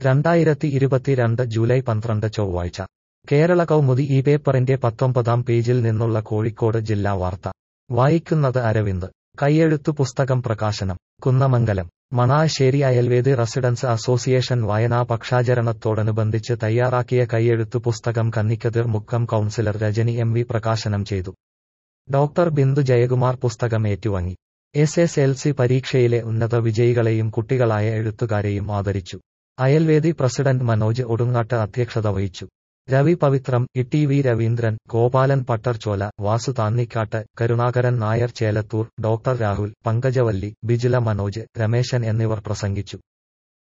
രണ്ടായിരത്തി ഇരുപത്തിരണ്ട് ജൂലൈ പന്ത്രണ്ട് ചൊവ്വാഴ്ച കേരള കൗമുദി ഈ പേപ്പറിന്റെ പത്തൊമ്പതാം പേജിൽ നിന്നുള്ള കോഴിക്കോട് ജില്ലാ വാർത്ത വായിക്കുന്നത് അരവിന്ദ് കൈയെഴുത്തു പുസ്തകം പ്രകാശനം കുന്നമംഗലം മണാശ്ശേരി അയൽവേദി റെസിഡൻസ് അസോസിയേഷൻ വായനാ പക്ഷാചരണത്തോടനുബന്ധിച്ച് തയ്യാറാക്കിയ കൈയെഴുത്തു പുസ്തകം Kannikkathir Mukkam councillor Rajani M V പ്രകാശനം ചെയ്തു ഡോക്ടർ ബിന്ദു ജയകുമാർ പുസ്തകം ഏറ്റുവാങ്ങി എസ് എസ് എൽ സി പരീക്ഷയിലെ ഉന്നത വിജയികളെയും കുട്ടികളായ എഴുത്തുകാരെയും ആദരിച്ചു അയൽവേദി പ്രസിഡന്റ് മനോജ് ഒടുങ്ങാട്ട് അധ്യക്ഷത വഹിച്ചു Ravi Pavithram E V Raveendran Gopalan Pattarchola Vasu Thannikkattu Karunakaran Nair Chelathur doctor Rahul Pankajavalli Bijila Manoj Rameshan എന്നിവർ പ്രസംഗിച്ചു